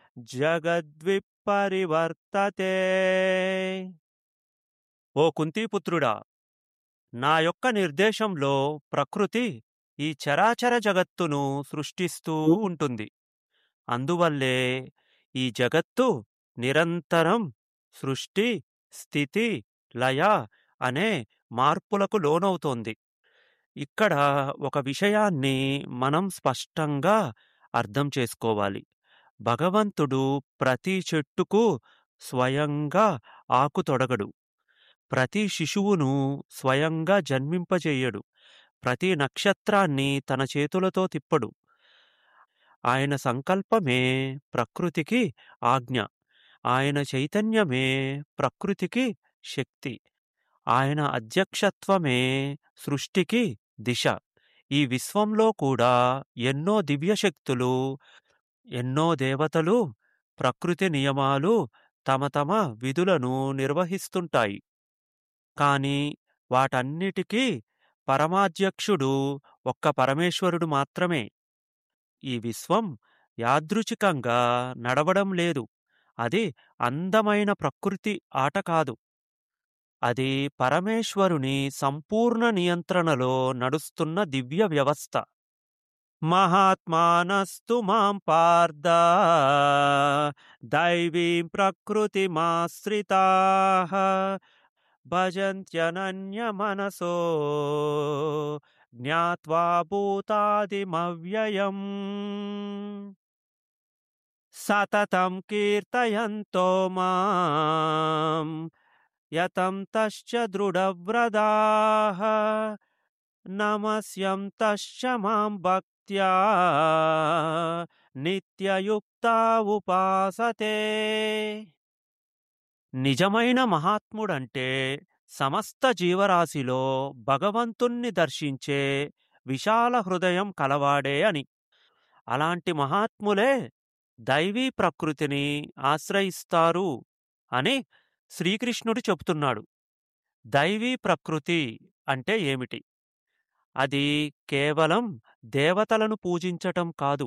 జగద్విపరివర్తతే ఓ కుంతీపుత్రుడా నా యొక్క నిర్దేశంలో ప్రకృతి ఈ చరాచర జగత్తును సృష్టిస్తూ ఉంటుంది అందువల్లే ఈ జగత్తు నిరంతరం సృష్టి స్థితి లయ అనే మార్పులకు లోనవుతోంది ఇక్కడ ఒక విషయాన్ని మనం స్పష్టంగా అర్థం చేసుకోవాలి భగవంతుడు ప్రతి చెట్టుకు స్వయంగా ఆకు తొడగడు ప్రతి శిశువును స్వయంగా జన్మింపజేయడు ప్రతి నక్షత్రాన్ని తన చేతులతో తిప్పడు ఆయన సంకల్పమే ప్రకృతికి ఆజ్ఞ ఆయన చైతన్యమే ప్రకృతికి శక్తి ఆయన అధ్యక్షత్వమే సృష్టికి దిశ ఈ విశ్వంలో కూడా ఎన్నో దివ్యశక్తులు ఎన్నో దేవతలు ప్రకృతి నియమాలు తమ తమ విధులను నిర్వహిస్తుంటాయి కాని వాటన్నిటికీ పరమాధ్యక్షుడు ఒక్క పరమేశ్వరుడు మాత్రమే ఈ విశ్వం యాదృచ్ఛికంగా నడవడం లేదు అది అందమైన ప్రకృతి ఆట కాదు అది పరమేశ్వరుని సంపూర్ణ నియంత్రణలో నడుస్తున్న దివ్య వ్యవస్థ మహాత్మానస్తు మాం పార్థ దైవీం ప్రకృతిమాశ్రితా భజంత్యనన్య మనసో జ్ఞాత్వా భూతాదిమవ్యయం సతతం కీర్తయంతో మాం యతం తశ్చ దృఢవ్రదాః నమస్యం తశ్చ మాం భక్త్యా నిత్యయుక్తా ఉపాసతే నిజమైన మహాత్ముడంటే సమస్త జీవరాశిలో భగవంతుణ్ణి దర్శించే విశాల హృదయం కలవాడే అని అలాంటి మహాత్ములే దైవీ ప్రకృతిని ఆశ్రయిస్తారు అని శ్రీకృష్ణుడు చెబుతున్నాడు దైవీ ప్రకృతి అంటే ఏమిటి అది కేవలం దేవతలను పూజించటం కాదు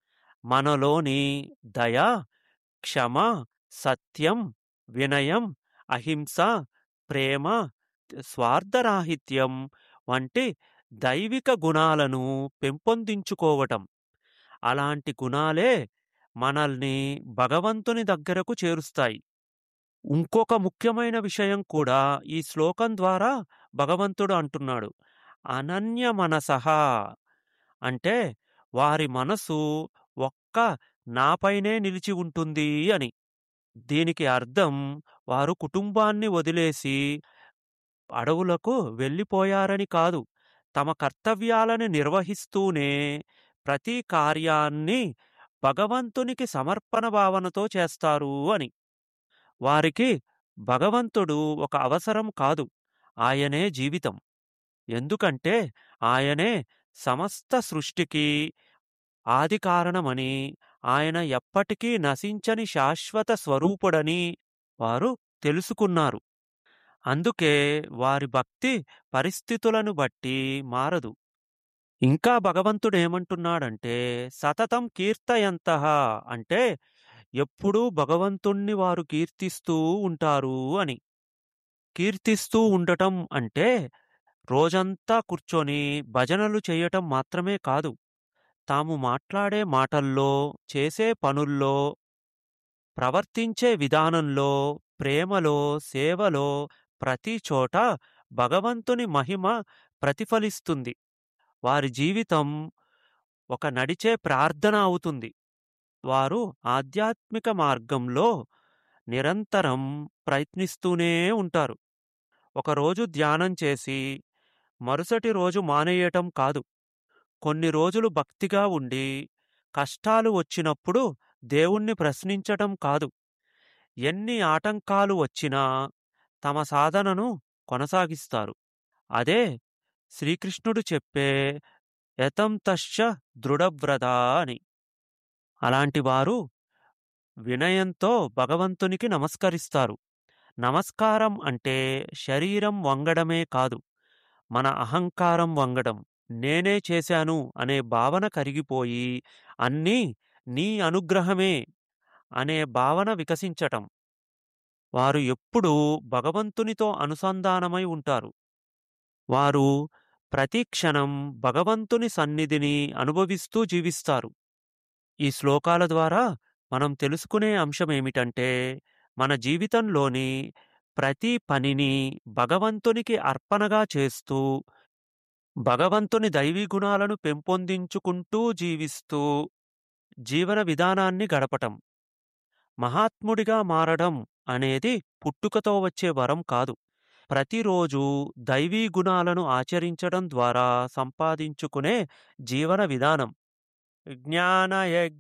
మనలోని దయ క్షమ సత్యం వినయం అహింస ప్రేమ స్వార్థరాహిత్యం వంటి దైవిక గుణాలను పెంపొందించుకోవటం అలాంటి గుణాలే మనల్ని భగవంతుని దగ్గరకు చేరుస్తాయి ఇంకొక ముఖ్యమైన విషయం కూడా ఈ శ్లోకం ద్వారా భగవంతుడు అంటున్నాడు అనన్య మనసహ అంటే వారి మనసు ఒక్క నాపైనే నిలిచి ఉంటుంది అని దీనికి అర్థం వారు కుటుంబాన్ని వదిలేసి అడవులకు వెళ్ళిపోయారని కాదు తమ కర్తవ్యాలను నిర్వహిస్తూనే ప్రతి కార్యాన్ని భగవంతునికి సమర్పణ భావనతో చేస్తారు అని వారికి భగవంతుడు ఒక అవసరం కాదు ఆయనే జీవితం ఎందుకంటే ఆయనే సమస్త సృష్టికి ఆది కారణమని ఆయన ఎప్పటికీ నశించని శాశ్వత స్వరూపుడని వారు తెలుసుకున్నారు అందుకే వారి భక్తి పరిస్థితులను బట్టి మారదు ఇంకా భగవంతుడేమంటున్నాడంటే సతతం కీర్తయంత అంటే ఎప్పుడూ భగవంతుణ్ణి వారు కీర్తిస్తూ ఉంటారు అని కీర్తిస్తూ ఉండటం అంటే రోజంతా కూర్చొని భజనలు చేయటం మాత్రమే కాదు తాము మాట్లాడే మాటల్లో చేసే పనుల్లో ప్రవర్తించే విధానంలో ప్రేమలో సేవలో ప్రతి చోట భగవంతుని మహిమ ప్రతిఫలిస్తుంది వారి జీవితం ఒక నడిచే ప్రార్థన అవుతుంది వారు ఆధ్యాత్మిక మార్గంలో నిరంతరం ప్రయత్నిస్తూనే ఉంటారు ఒకరోజు ధ్యానం చేసి మరుసటి రోజు మానేయటం కాదు కొన్ని రోజులు భక్తిగా ఉండి కష్టాలు వచ్చినప్పుడు దేవుణ్ణి ప్రశ్నించటం కాదు ఎన్ని ఆటంకాలు వచ్చినా తమ సాధనను కొనసాగిస్తారు అదే శ్రీకృష్ణుడు చెప్పే యతం తశ్చ దృఢవ్రత అని అలాంటి వారు వినయంతో భగవంతునికి నమస్కరిస్తారు నమస్కారం అంటే శరీరం వంగడమే కాదు మన అహంకారం వంగడం నేనే చేశాను అనే భావన కరిగిపోయి అన్నీ నీ అనుగ్రహమే అనే భావన వికసించటం. వారు ఎప్పుడూ భగవంతునితో అనుసంధానమై ఉంటారు. వారు ప్రతి క్షణం భగవంతుని సన్నిధిని అనుభవిస్తూ జీవిస్తారు. ఈ శ్లోకాల ద్వారా మనం తెలుసుకునే అంశమేమిటంటే, మన జీవితంలోని ప్రతి పనిని భగవంతునికి అర్పణగా చేస్తూ, భగవంతుని దైవీ గుణాలను పెంపొందించుకుంటూ జీవిస్తూ, జీవన విధానాన్ని గడపటం. మహాత్ముడిగా మారడం అనేది పుట్టుకతో వచ్చే వరం కాదు. ప్రతిరోజూ దైవీ గుణాలను ఆచరించడం ద్వారా సంపాదించుకునే జీవన విధానం. జ్ఞానయజ్ఞ